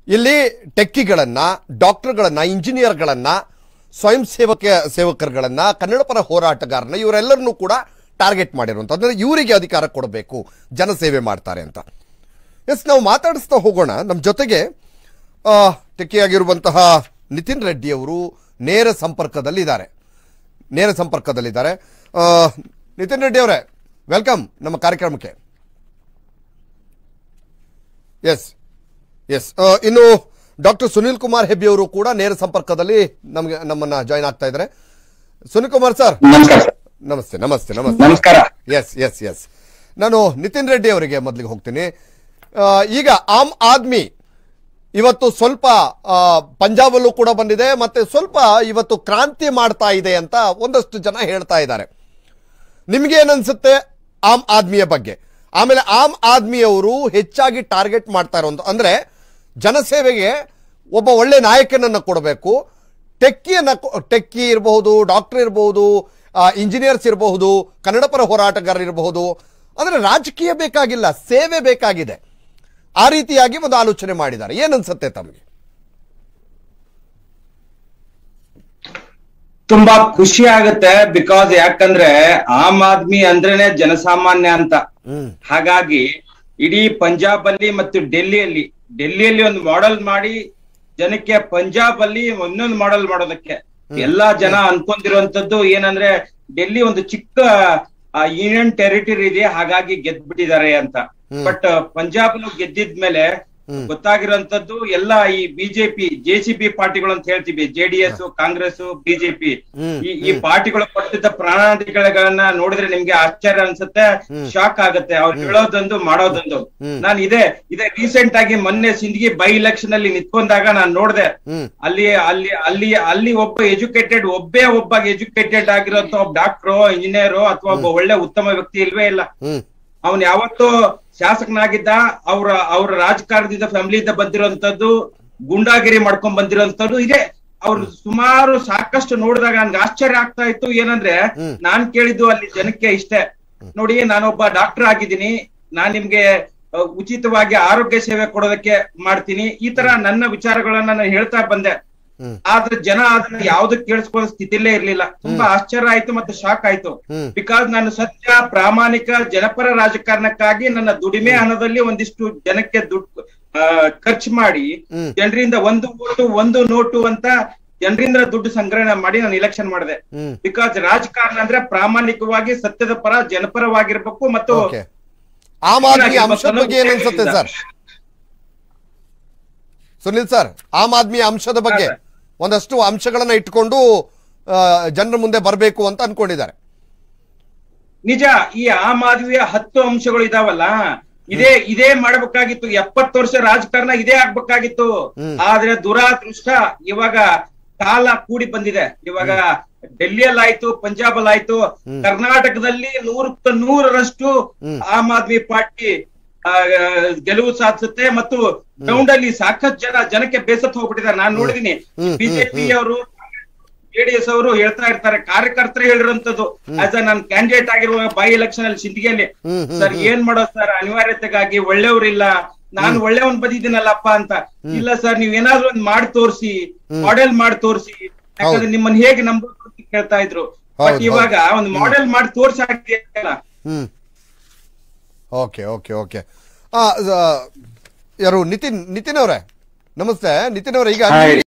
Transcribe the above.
ಇಲ್ಲಿ ಟೆಕ್ಕಿಗಳನ್ನ ಡಾಕ್ಟರ್ಗಳನ್ನ ಇಂಜಿನಿಯರ್ಗಳನ್ನ ಸ್ವಯಂ ಸೇವಕ ಸೇವಕರುಗಳನ್ನ ಕನ್ನಡ ಪರ ಹೋರಾಟಗಾರನ ಇವರೆಲ್ಲರನ್ನೂ ಕೂಡ ಟಾರ್ಗೆಟ್ ಮಾಡಿರುವಂತ ಅಂದ್ರೆ ಇವರಿಗೆ ಅಧಿಕಾರ ಕೊಡಬೇಕು ಜನಸೇವೆ ಮಾಡ್ತಾರೆ ಅಂತ ಎಸ್ ನಾವು ಮಾತಾಡಿಸ್ತಾ ಹೋಗೋಣ ನಮ್ಮ ಜೊತೆಗೆ ಆ, ಟೆಕ್ಕಿಯಾಗಿರುವಂತಹ ನಿತಿನ್ ರೆಡ್ಡಿ ಅವರು ನೇರ ಸಂಪರ್ಕದಲ್ಲಿದ್ದಾರೆ ನೇರ ಸಂಪರ್ಕದಲ್ಲಿದ್ದಾರೆ ಆ, ನಿತಿನ್ ರೆಡ್ಡಿ ಅವರೇ ವೆಲ್ಕಮ್ ನಮ್ಮ ಕಾರ್ಯಕ್ರಮಕ್ಕೆ ಎಸ್ ಎಸ್ ಇನ್ನು ಡಾಕ್ಟರ್ ಸುನಿಲ್ ಕುಮಾರ್ ಹೆಬ್ಬಿ ಅವರು ಕೂಡ ನೇರ ಸಂಪರ್ಕದಲ್ಲಿ ನಮಗೆ ನಮ್ಮನ್ನ ಜಾಯ್ನ್ ಆಗ್ತಾ ಇದ್ದಾರೆ ಸುನಿಲ್ ಕುಮಾರ್ ಸರ್ ನಮಸ್ಕಾರ ಸರ್. ನಮಸ್ತೆ ನಮಸ್ತೆ ನಮಸ್ತೆ ನಮಸ್ಕಾರ ಎಸ್ ಎಸ್ ಎಸ್ ನಾನು ನಿತಿನ್ ರೆಡ್ಡಿ ಅವರಿಗೆ ಮೊದಲಿಗೆ ಹೋಗ್ತೀನಿ ಆ, ಈಗ ಆಮ್ ಆದ್ಮಿ ಇವತ್ತು ಸ್ವಲ್ಪ ಆ, ಪಂಜಾಬಲ್ಲೂ ಕೂಡ ಬಂದಿದೆ ಮತ್ತೆ ಸ್ವಲ್ಪ ಇವತ್ತು ಕ್ರಾಂತಿ ಮಾಡ್ತಾ ಇದೆ ಅಂತ ಒಂದಷ್ಟು ಜನ ಹೇಳ್ತಾ ಇದ್ದಾರೆ ನಿಮ್ಗೆ ಏನನ್ಸುತ್ತೆ ಆಮ್ ಆದ್ಮಿಯ ಬಗ್ಗೆ ಆಮೇಲೆ ಆಮ್ ಆದ್ಮಿಯವರು ಹೆಚ್ಚಾಗಿ ಟಾರ್ಗೆಟ್ ಮಾಡ್ತಾ ಇರೋದು ಅಂದ್ರೆ ಜನಸೇವೆಗೆ ಒಬ್ಬ ಒಳ್ಳೆ ನಾಯಕನನ್ನ ಕೊಡಬೇಕು ಟೆಕ್ಕಿಯನ್ನ ಕೊ- ಟೆಕ್ಕಿ ಇರಬಹುದು ಡಾಕ್ಟರ್ ಇರಬಹುದು ಇಂಜಿನಿಯರ್ಸ್ ಇರಬಹುದು ಕನ್ನಡ ಪರ ಹೋರಾಟಗಾರರು ಇರಬಹುದು ಅಂದ್ರೆ ರಾಜಕೀಯ ಬೇಕಾಗಿಲ್ಲ ಸೇವೆ ಬೇಕಾಗಿದೆ ಆ ರೀತಿಯಾಗಿ ಒಂದು ಆಲೋಚನೆ ಮಾಡಿದ್ದಾರೆ ಏನನ್ಸುತ್ತೆ ತಮಗೆ ತುಂಬಾ ಖುಷಿ ಆಗುತ್ತೆ ಬಿಕಾಸ್ ಯಾಕಂದ್ರೆ ಆಮ್ ಆದ್ಮಿ ಅಂದ್ರೇನೆ ಜನಸಾಮಾನ್ಯ ಅಂತ ಹಾಗಾಗಿ ಇಡೀ ಪಂಜಾಬ್ ಅಲ್ಲಿ ಮತ್ತು ಡೆಲ್ಲಿಯಲ್ಲಿ ಡೆಲ್ಲಿಯಲ್ಲಿ ಒಂದು ಮಾಡೆಲ್ ಮಾಡಿ ಜನಕ್ಕೆ ಪಂಜಾಬ್ ಅಲ್ಲಿ ಇನ್ನೊಂದು ಮಾಡೆಲ್ ಮಾಡೋದಕ್ಕೆ ಎಲ್ಲಾ ಜನ ಅನ್ಕೊಂಡಿರುವಂತದ್ದು ಏನಂದ್ರೆ ಡೆಲ್ಲಿ ಒಂದು ಚಿಕ್ಕ ಯೂನಿಯನ್ ಟೆರಿಟರಿ ಇದೆ ಹಾಗಾಗಿ ಗೆದ್ಬಿಟ್ಟಿದ್ದಾರೆ ಅಂತ ಬಟ್ ಪಂಜಾಬ್ ಗೆದ್ದಿದ್ಮೇಲೆ ಗೊತ್ತಾಗಿರುವಂತದ್ದು ಎಲ್ಲ ಈ ಬಿಜೆಪಿ ಜೆ ಸಿ ಬಿ ಪಾರ್ಟಿಗಳು ಅಂತ ಹೇಳ್ತೀವಿ ಜೆಡಿಎಸ್ ಕಾಂಗ್ರೆಸ್ ಬಿಜೆಪಿ ಈ ಈ ಪಾರ್ಟಿಗಳು ಪಟ್ಟಿದ್ದ ಪ್ರಣಾಳಿಕೆಗಳನ್ನ ನೋಡಿದ್ರೆ ನಿಮ್ಗೆ ಆಶ್ಚರ್ಯ ಅನ್ಸುತ್ತೆ ಶಾಕ್ ಆಗುತ್ತೆ ಅವ್ರು ಹೇಳೋದೊಂದು ಮಾಡೋದೊಂದು ನಾನು ಇದೇ ಇದೇ ರೀಸೆಂಟ್ ಆಗಿ ಮೊನ್ನೆ ಸಿಂದಗಿ ಬೈ ಇಲೆಕ್ಷನ್ ಅಲ್ಲಿ ನಿಂತ್ಕೊಂಡಾಗ ನಾನು ನೋಡ್ದೆ ಅಲ್ಲಿ ಅಲ್ಲಿ ಅಲ್ಲಿ ಅಲ್ಲಿ ಒಬ್ಬ ಎಜುಕೇಟೆಡ್ ಒಬ್ಬೇ ಒಬ್ಬ ಎಜುಕೇಟೆಡ್ ಆಗಿರೋಂತ ಒಬ್ಬ ಡಾಕ್ಟ್ರು ಇಂಜಿನಿಯರ್ ಅಥವಾ ಒಬ್ಬ ಒಳ್ಳೆ ಉತ್ತಮ ವ್ಯಕ್ತಿ ಇಲ್ವೇ ಇಲ್ಲ ಹ್ಮ್ ಅವನ್ ಯಾವತ್ತೋ ಶಾಸಕನಾಗಿದ್ದ ಅವ್ರ ಅವ್ರ ರಾಜಕಾರಣದಿಂದ ಫ್ಯಾಮಿಲಿಯಿಂದ ಬಂದಿರೋಂಥದ್ದು ಗುಂಡಾಗಿರಿ ಮಾಡ್ಕೊಂಡ್ ಬಂದಿರೋಂಥದ್ದು ಇದೆ ಅವ್ರು ಸುಮಾರು ಸಾಕಷ್ಟು ನೋಡಿದಾಗ ನನ್ಗೆ ಆಶ್ಚರ್ಯ ಆಗ್ತಾ ಇತ್ತು ಏನಂದ್ರೆ ನಾನ್ ಕೇಳಿದ್ದು ಅಲ್ಲಿ ಜನಕ್ಕೆ ಇಷ್ಟೇ ನೋಡಿ ನಾನೊಬ್ಬ ಡಾಕ್ಟರ್ ಆಗಿದ್ದೀನಿ ನಾನ್ ನಿಮ್ಗೆ ಅಹ್, ಉಚಿತವಾಗಿ ಆರೋಗ್ಯ ಸೇವೆ ಕೊಡೋದಕ್ಕೆ ಮಾಡ್ತೀನಿ ಈ ತರ ನನ್ನ ವಿಚಾರಗಳನ್ನ ನಾನು ಹೇಳ್ತಾ ಬಂದೆ ಹ್ಮ್. ಆದ್ರೆ ಜನ ಅದನ್ನ ಯಾವ್ದು ಕೇಳಿಸ್ಕೊಳ್ಳೋ ಸ್ಥಿತಿಲೇ ಇರ್ಲಿಲ್ಲ ತುಂಬಾ ಆಶ್ಚರ್ಯ ಆಯ್ತು ಮತ್ತೆ ಶಾಕ್ ಆಯ್ತು ಹ್ಮ್. ಬಿಕಾಸ್ ನಾನು ಸತ್ಯ ಪ್ರಾಮಾಣಿಕ ಜನಪರ ರಾಜಕಾರಣಕ್ಕಾಗಿ ನನ್ನ ದುಡಿಮೆ ಹಣದಲ್ಲಿ ಒಂದಿಷ್ಟು ಜನಕ್ಕೆ ದುಡ್ಡು ಖರ್ಚು ಮಾಡಿ ಹ್ಮ್. ಜನರಿಂದ ಒಂದು ಓಟು ಒಂದು ನೋಟು ಅಂತ ಜನರಿಂದ ದುಡ್ಡು ಸಂಗ್ರಹಣೆ ಮಾಡಿ ನಾನು ಇಲೆಕ್ಷನ್ ಮಾಡಿದೆ ಹ್ಮ್ ಬಿಕಾಸ್ ರಾಜಕಾರಣ ಅಂದ್ರೆ ಪ್ರಾಮಾಣಿಕವಾಗಿ ಸತ್ಯದ ಪರ ಜನಪರವಾಗಿರ್ಬೇಕು ಮತ್ತು ಓಕೆ ಆಮ್ ಆದ್ಮಿ ಅಂಶದ ಬಗ್ಗೆ ಏನ್ ಅನ್ಸುತ್ತೆ ಸರ್ ಸುನಿಲ್ ಸರ್ ಆಮ್ ಆದ್ಮಿ ಅಂಶದ ಬಗ್ಗೆ ಹಾ, ಸರ್. ಒಂದಷ್ಟು ಅಂಶಗಳನ್ನ ಇಟ್ಕೊಂಡು ಜನರ ಮುಂದೆ ಬರಬೇಕು ಅಂತ ಅನ್ಕೊಂಡಿದ್ದಾರೆ ನಿಜ ಈ ಆಮ್ ಆದ್ಮಿಯ ಹತ್ತು ಅಂಶಗಳು ಇದಾವಲ್ಲ ಇದೇ ಇದೇ ಮಾಡ್ಬೇಕಾಗಿತ್ತು ಎಪ್ಪತ್ತು ವರ್ಷ ರಾಜಕಾರಣ ಇದೇ ಆಗ್ಬೇಕಾಗಿತ್ತು ಆದ್ರೆ ದುರಾದೃಷ್ಟ ಇವಾಗ ಕಾಲ ಕೂಡಿ ಬಂದಿದೆ ಇವಾಗ ಡೆಲ್ಲಿಯಲ್ಲಿ ಆಯ್ತು ಪಂಜಾಬ್ ಅಲ್ಲಿ ಆಯ್ತು ಕರ್ನಾಟಕದಲ್ಲಿ ನೂರಕ್ಕೆ ನೂರರಷ್ಟು ಆಮ್ ಆದ್ಮಿ ಪಾರ್ಟಿ ಆ, ಗೆಲುವು ಸಾಧಿಸುತ್ತೆ ಮತ್ತು ಗ್ರೌಂಡ್ ಅಲ್ಲಿ ಸಾಕಷ್ಟು ಜನ ಜನಕ್ಕೆ ಬೇಸತ್ತು ಹೋಗ್ಬಿಟ್ಟಿದ್ದಾರೆ ನಾನು ನೋಡಿದೀನಿ ಬಿಜೆಪಿ ಅವರು ಜೆಡಿಎಸ್ ಅವರು ಹೇಳ್ತಾ ಇರ್ತಾರೆ ಕಾರ್ಯಕರ್ತರೇ ಹೇಳಿರುವಂತದ್ದು ಆಸ್ ಅ ನಾನು ಕ್ಯಾಂಡಿಡೇಟ್ ಆಗಿರುವ ಬೈ ಎಲೆಕ್ಷನ್ ಅಲ್ಲಿ ಸಿಂದಗಿಯಲ್ಲಿ ಸರ್ ಏನ್ ಮಾಡೋದು ಸರ್ ಅನಿವಾರ್ಯತೆಗಾಗಿ ಒಳ್ಳೆಯವ್ರಿಲ್ಲ ನಾನು ಒಳ್ಳೆಯವನ್ ಬಂದಿದ್ದೀನಲ್ಲಪ್ಪ ಅಂತ ಇಲ್ಲ ಸರ್ ನೀವ್ ಏನಾದ್ರೂ ಒಂದ್ ಮಾಡಿ ತೋರಿಸಿ ಮಾಡೆಲ್ ಮಾಡಿ ತೋರಿಸಿ ಯಾಕಂದ್ರೆ ನಿಮ್ಮನ್ನ ಹೇಗೆ ನಂಬೋದು ಅಂತ ಕೇಳ್ತಾ ಇದ್ರು ಬಟ್ ಹೌದು, ಇವಾಗ ಒಂದು ಮಾಡೆಲ್ ಮಾಡಿ ತೋರ್ಸಿ ಆಗಿದೆಯಲ್ಲ ಹ್ಮ್ ಓಕೆ ಓಕೆ ಓಕೆ ಯಾರು ನಿತಿನ್ ನಿತಿನ್ ಅವರೇ ನಮಸ್ತೆ ನಿತಿನ್ ಅವರೇ ಈಗ ಹಾಯ್.